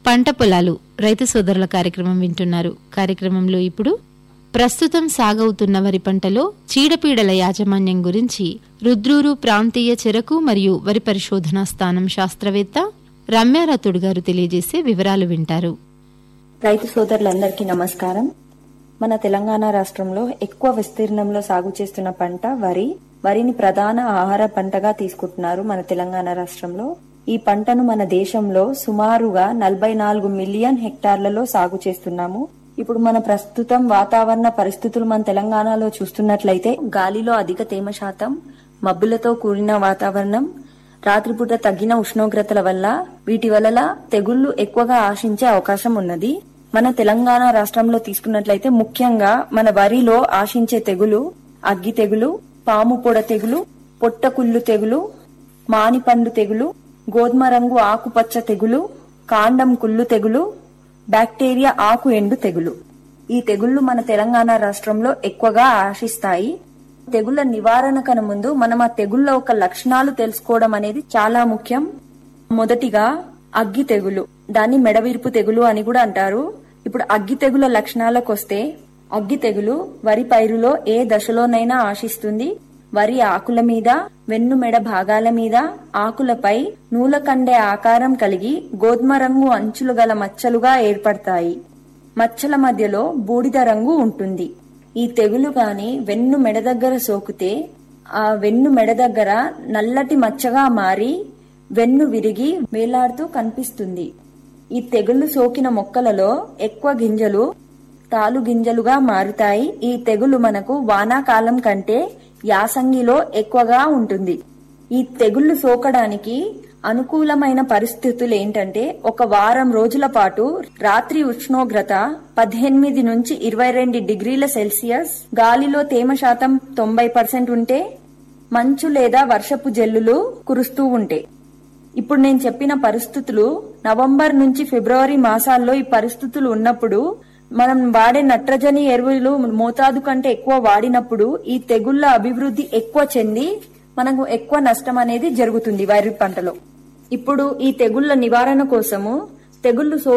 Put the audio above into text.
పంట పొలాలు రైతు సోదరుల కార్యక్రమం వింటున్నారు కార్యక్రమంలో ఇప్పుడు ప్రస్తుతం సాగవుతున్న వరి పంటలో చీడపీడల యాజమాన్యం గురించి రుద్రూరు ప్రాంతీయ చెరకు మరియు వరి పరిశోధనా స్థానం శాస్త్రవేత్త రమ్యారతుడు గారు తెలియజేసే వివరాలు వింటారు రైతు సోదరులందరికీ నమస్కారం మన తెలంగాణ రాష్ట్రంలో ఎక్కువ విస్తీర్ణంలో సాగు చేస్తున్న పంట వరి వరిని ప్రధాన ఆహార పంటగా తీసుకుంటున్నారు మన తెలంగాణ రాష్ట్రంలో ఈ పంటను మన దేశంలో సుమారుగా నలభై నాలుగు మిలియన్ హెక్టార్లలో సాగు చేస్తున్నాము ఇప్పుడు మన ప్రస్తుతం వాతావరణ పరిస్థితులు మన తెలంగాణలో చూస్తున్నట్లయితే గాలిలో అధిక తేమ శాతం మబ్బులతో కూడిన వాతావరణం రాత్రిపూట తగ్గిన ఉష్ణోగ్రతల వల్ల వీటి వల్ల తెగుళ్లు ఎక్కువగా ఆశించే అవకాశం ఉన్నది మన తెలంగాణ రాష్ట్రంలో తీసుకున్నట్లయితే ముఖ్యంగా మన వరిలో ఆశించే తెగులు అగ్గి తెగులు పాము పొడ తెగులు పొట్టకుళ్ళు తెగులు మానిపండు తెగులు గోధుమ రంగు ఆకుపచ్చ తెగులు కాండం కుళ్ళు తెగులు బ్యాక్టీరియా ఆకు ఎండు తెగులు ఈ తెగుళ్లు మన తెలంగాణ రాష్ట్రంలో ఎక్కువగా ఆశిస్తాయి తెగుళ్ల నివారణ కన ముందు మనం ఆ తెగుళ్ల ఒక లక్షణాలు తెలుసుకోవడం అనేది చాలా ముఖ్యం మొదటిగా అగ్గి తెగులు దాన్ని మెడవిరుపు తెగులు అని కూడా అంటారు ఇప్పుడు అగ్గి తెగుల లక్షణాలకు వస్తే అగ్గి తెగులు వరి పైరులో ఏ దశలోనైనా ఆశిస్తుంది వరి ఆకుల మీద వెన్ను మెడ భాగాల మీద ఆకులపై నూలకండే ఆకారం కలిగి గోధుమ రంగు అంచులు గల మచ్చలుగా ఏర్పడతాయి మచ్చల మధ్యలో బూడిద రంగు ఉంటుంది ఈ తెగులు గాని వెన్ను మెడ దగ్గర సోకితే ఆ వెన్ను మెడ దగ్గర నల్లటి మచ్చగా మారి వెన్ను విరిగి వేలాడుతూ కనిపిస్తుంది ఈ తెగుళ్లు సోకిన మొక్కలలో ఎక్కువ గింజలు తాలు గింజలుగా మారుతాయి ఈ తెగులు మనకు వానాకాలం కంటే యాసంగిలో ఎక్కువగా ఉంటుంది ఈ తెగుళ్లు సోకడానికి అనుకూలమైన పరిస్థితులు ఏంటంటే ఒక వారం రోజుల పాటు రాత్రి ఉష్ణోగ్రత పద్దెనిమిది నుంచి ఇరవై రెండు డిగ్రీల సెల్సియస్ గాలిలో తేమ శాతం తొంభై పర్సెంట్ ఉంటే మంచు లేదా వర్షపు జల్లులు కురుస్తూ ఉంటే ఇప్పుడు నేను చెప్పిన పరిస్థితులు నవంబర్ నుంచి ఫిబ్రవరి మాసాల్లో ఈ పరిస్థితులు ఉన్నప్పుడు మనం వాడే నత్రజని ఎరువులు మోతాదు కంటే ఎక్కువ వాడినప్పుడు ఈ తెగుళ్ల అభివృద్ధి ఎక్కువ చెంది మనకు ఎక్కువ నష్టం అనేది జరుగుతుంది వరి పంటలో ఇప్పుడు ఈ తెగుళ్ల నివారణ కోసము తెగుళ్లు సో